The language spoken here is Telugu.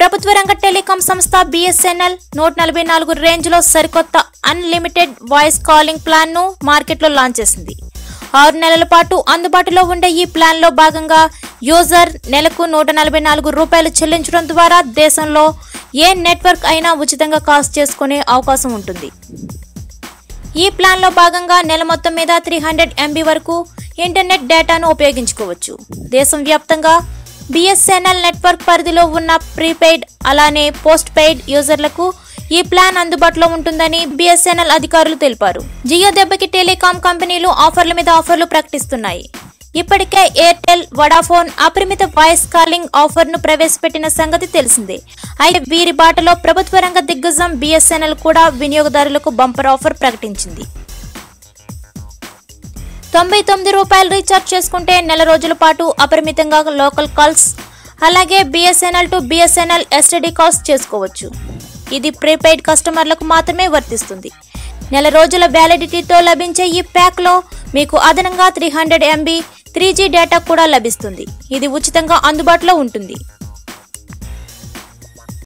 ప్రభుత్వ రంగ టెలికాం సంస్థ బిఎస్ఎన్ఎల్ నూట నలభై నాలుగు రేంజ్ లో సరికొత్త అన్లిమిటెడ్ వాయిస్ కాలింగ్ ప్లాన్ ను మార్కెట్లో లాంచ్ చేసింది ఆరు నెలల పాటు అందుబాటులో ఉండే ఈ ప్లాన్ లో భాగంగా యూజర్ నెలకు నూట నలభై నాలుగు రూపాయలు చెల్లించడం ద్వారా దేశంలో ఏ నెట్వర్క్ అయినా ఉచితంగా కాల్ చేసుకునే అవకాశం ఉంటుంది ఈ ప్లాన్ లో భాగంగా నెల మొత్తం మీద త్రీ హండ్రెడ్ ఎంబీ వరకు ఇంటర్నెట్ డేటాను ఉపయోగించుకోవచ్చు దేశం వ్యాప్తంగా బిఎస్ఎన్ఎల్ నెట్వర్క్ పరిధిలో ఉన్న ప్రీపెయిడ్ అలానే పోస్ట్ పెయిడ్ యూజర్లకు ఈ ప్లాన్ అందుబాటులో ఉంటుందని బిఎస్ఎన్ఎల్ అధికారులు తెలిపారు జియో దెబ్బకి టెలికాం కంపెనీలు ఆఫర్ల మీద ఆఫర్లు ప్రకటిస్తున్నాయి ఇప్పటికే ఎయిర్టెల్ వడాఫోన్ అపరిమిత వాయిస్ కాలింగ్ ఆఫర్ ను ప్రవేశపెట్టిన సంగతి తెలిసిందే అయితే వీరి బాటలో ప్రభుత్వ రంగ దిగ్గజం బిఎస్ఎన్ఎల్ కూడా వినియోగదారులకు బంపర్ ఆఫర్ ప్రకటించింది తొంభై తొమ్మిది రూపాయలు రీఛార్జ్ చేసుకుంటే నెల రోజుల పాటు అపరిమితంగా లోకల్ కాల్స్ అలాగే BSNL to BSNL STD calls చేసుకోవచ్చు ఇది ప్రీపెయిడ్ కస్టమర్లకు మాత్రమే వర్తిస్తుంది నెల రోజుల వ్యాలిడిటీతో లభించే ఈ ప్యాక్లో మీకు అదనంగా three hundred MB three G data కూడా లభిస్తుంది ఇది ఉచితంగా అందుబాటులో ఉంటుంది